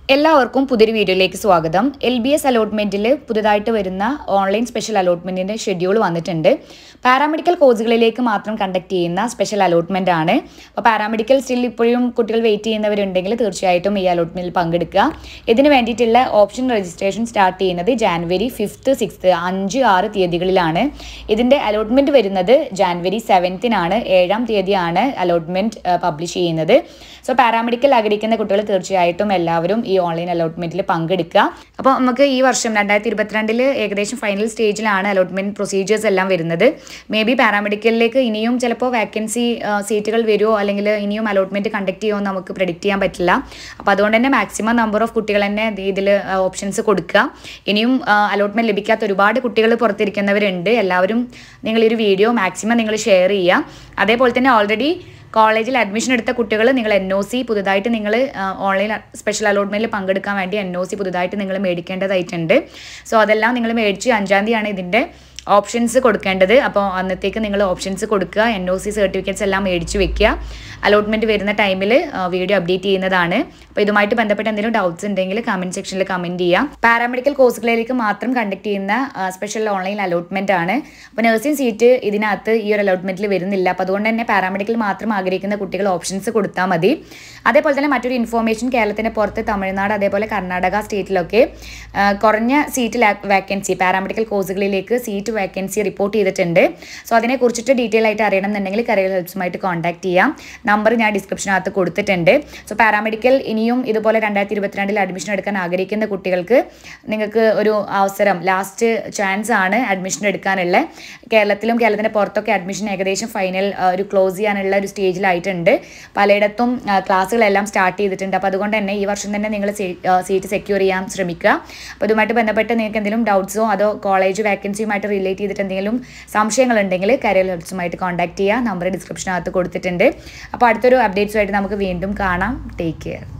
എല്ലാവർക്കും പുതിയൊരു വീഡിയോയിലേക്ക് സ്വാഗതം എൽ ബി എസ് അലോട്ട്മെൻറ്റിൽ പുതുതായിട്ട് വരുന്ന ഓൺലൈൻ സ്പെഷ്യൽ അലോട്ട്മെൻറ്റിൻ്റെ ഷെഡ്യൂൾ വന്നിട്ടുണ്ട് പാരാമെഡിക്കൽ കോഴ്സുകളിലേക്ക് മാത്രം കണ്ടക്ട് ചെയ്യുന്ന സ്പെഷ്യൽ അലോട്ട്മെൻ്റ് ആണ് അപ്പോൾ പാരാമെഡിക്കൽ സ്റ്റിൽ ഇപ്പോഴും കുട്ടികൾ വെയിറ്റ് ചെയ്യുന്നവരുണ്ടെങ്കിൽ തീർച്ചയായിട്ടും ഈ അലോട്ട്മെൻറ്റിൽ പങ്കെടുക്കുക ഇതിന് വേണ്ടിയിട്ടുള്ള ഓപ്ഷൻ രജിസ്ട്രേഷൻ സ്റ്റാർട്ട് ചെയ്യുന്നത് ജാനുവരി ഫിഫ്ത്ത് സിക്സ്ത്ത് അഞ്ച് ആറ് തീയതികളിലാണ് ഇതിൻ്റെ അലോട്ട്മെൻറ്റ് വരുന്നത് ജാനുവരി സെവൻത്തിനാണ് ഏഴാം തീയതിയാണ് അലോട്ട്മെൻറ്റ് പബ്ലിഷ് ചെയ്യുന്നത് സോ പാരാമെഡിക്കൽ ആഗ്രഹിക്കുന്ന കുട്ടികൾ തീർച്ചയായിട്ടും എല്ലാവരും ഈ ഓൺലൈൻ അലോട്ട്മെൻറ്റിൽ പങ്കെടുക്കുക അപ്പോൾ നമുക്ക് ഈ വർഷം രണ്ടായിരത്തി ഇരുപത്തിരണ്ടിൽ ഏകദേശം ഫൈനൽ സ്റ്റേജിലാണ് അലോട്ട്മെൻറ്റ് പ്രൊസീജിയേഴ്സ് എല്ലാം വരുന്നത് മേ ബി പാരാമെഡിക്കലിലേക്ക് ഇനിയും ചിലപ്പോൾ വേക്കൻസി സീറ്റുകൾ വരുമോ അല്ലെങ്കിൽ ഇനിയും അലോട്ട്മെൻറ്റ് കണ്ടക്ട് ചെയ്യുമോ എന്ന് നമുക്ക് പ്രെഡിക്റ്റ് ചെയ്യാൻ പറ്റില്ല അപ്പോൾ അതുകൊണ്ട് തന്നെ മാക്സിമം നമ്പർ ഓഫ് കുട്ടികൾ തന്നെ ഇതിൽ ഓപ്ഷൻസ് കൊടുക്കുക ഇനിയും അലോട്ട്മെൻറ്റ് ലഭിക്കാത്ത ഒരുപാട് കുട്ടികൾ പുറത്തിരിക്കുന്നവരുണ്ട് എല്ലാവരും നിങ്ങൾ ഈ ഒരു വീഡിയോ മാക്സിമം നിങ്ങൾ ഷെയർ ചെയ്യുക അതേപോലെ തന്നെ ഓൾറെഡി കോളേജിൽ അഡ്മിഷൻ എടുത്ത കുട്ടികൾ നിങ്ങൾ എൻ ഒ സി പുതുതായിട്ട് നിങ്ങൾ ഓൺലൈൻ സ്പെഷ്യൽ അലോട്ട്മെൻറ്റിൽ പങ്കെടുക്കാൻ വേണ്ടി എൻ ഒ സി പുതുതായിട്ട് നിങ്ങൾ മേടിക്കേണ്ടതായിട്ടുണ്ട് സോ അതെല്ലാം നിങ്ങൾ മേടിച്ച് അഞ്ചാം തീയതിയാണ് ഇതിൻ്റെ ഓപ്ഷൻസ് കൊടുക്കേണ്ടത് അപ്പോൾ അന്നത്തേക്ക് നിങ്ങൾ ഓപ്ഷൻസ് കൊടുക്കുക എൻ ഒ സി സർട്ടിഫിക്കറ്റ്സ് എല്ലാം മേടിച്ച് വെക്കുക അലോട്ട്മെൻറ്റ് വരുന്ന ടൈമിൽ വീഡിയോ അപ്ഡേറ്റ് ചെയ്യുന്നതാണ് അപ്പോൾ ഇതുമായിട്ട് ബന്ധപ്പെട്ട എന്തെങ്കിലും ഡൗട്ട്സ് ഉണ്ടെങ്കിൽ കമൻറ്റ് സെക്ഷനിൽ കമൻറ്റ് ചെയ്യാം പാരാമെഡിക്കൽ കോഴ്സുകളിലേക്ക് മാത്രം കണ്ടക്ട് ചെയ്യുന്ന സ്പെഷ്യൽ ഓൺലൈൻ അലോട്ട്മെൻറ്റ് ആണ് അപ്പോൾ നഴ്സിംഗ് സീറ്റ് ഇതിനകത്ത് ഈ ഒരു അലോട്ട്മെൻറ്റിൽ വരുന്നില്ല അപ്പോൾ അതുകൊണ്ട് തന്നെ പാരാമെഡിക്കൽ മാത്രം ആഗ്രഹിക്കുന്ന കുട്ടികൾ ഓപ്ഷൻസ് കൊടുത്താൽ മതി അതേപോലെ തന്നെ മറ്റൊരു ഇൻഫോർമേഷൻ കേരളത്തിന് പുറത്ത് തമിഴ്നാട് അതേപോലെ കർണാടക സ്റ്റേറ്റിലൊക്കെ കുറഞ്ഞ സീറ്റ് വാക്കൻസി പാരാമെഡിക്കൽ കോഴ്സുകളിലേക്ക് സീറ്റ് വാക്കൻസി റിപ്പോർട്ട് ചെയ്തിട്ടുണ്ട് സോ അതിനെക്കുറിച്ചിട്ട് ഡീറ്റെയിൽ ആയിട്ട് അറിയണമെന്നുണ്ടെങ്കിൽ കരിയർ ഹെൽപ്സുമായിട്ട് കോൺടാക്ട് ചെയ്യാം നമ്പർ ഞാൻ ഡിസ്ക്രിപ്ഷനകത്ത് കൊടുത്തിട്ടുണ്ട് സോ പാരാമെഡിക്കൽ ഇനിയും ഇതുപോലെ രണ്ടായിരത്തി ഇരുപത്തിരണ്ടിൽ അഡ്മിഷൻ എടുക്കാൻ ആഗ്രഹിക്കുന്ന കുട്ടികൾക്ക് നിങ്ങൾക്ക് ഒരു അവസരം ലാസ്റ്റ് ചാൻസ് ആണ് അഡ്മിഷൻ എടുക്കാനുള്ള കേരളത്തിലും കേരളത്തിൻ്റെ പുറത്തൊക്കെ അഡ്മിഷൻ ഏകദേശം ഫൈനൽ ഒരു ക്ലോസ് ചെയ്യാനുള്ള ഒരു സ്റ്റേജിലായിട്ടുണ്ട് പലയിടത്തും ക്ലാസ്സുകളെല്ലാം സ്റ്റാർട്ട് ചെയ്തിട്ടുണ്ട് അപ്പോൾ അതുകൊണ്ട് തന്നെ ഈ വർഷം തന്നെ നിങ്ങൾ സീറ്റ് സെക്യൂർ ചെയ്യാൻ ശ്രമിക്കുക അപ്പോൾ ഇതുമായിട്ട് ബന്ധപ്പെട്ട് നിങ്ങൾക്ക് എന്തെങ്കിലും ഡൗട്ട്സോ അതോ കോളേജ് വാക്കൻസിയുമായിട്ട് റിലേറ്റ് ചെയ്തിട്ട് എന്തെങ്കിലും സംശയങ്ങളുണ്ടെങ്കിൽ കരിയർ ഹെൽപ്സുമായിട്ട് കോൺടാക്ട് ചെയ്യുക നമ്പർ ഡിസ്ക്രിപ്ഷനകത്ത് കൊടുത്തിട്ടുണ്ട് അപ്പോൾ അടുത്തൊരു അപ്ഡേറ്റ്സുമായിട്ട് നമുക്ക് വീണ്ടും കാണാം ടേക്ക് കെയർ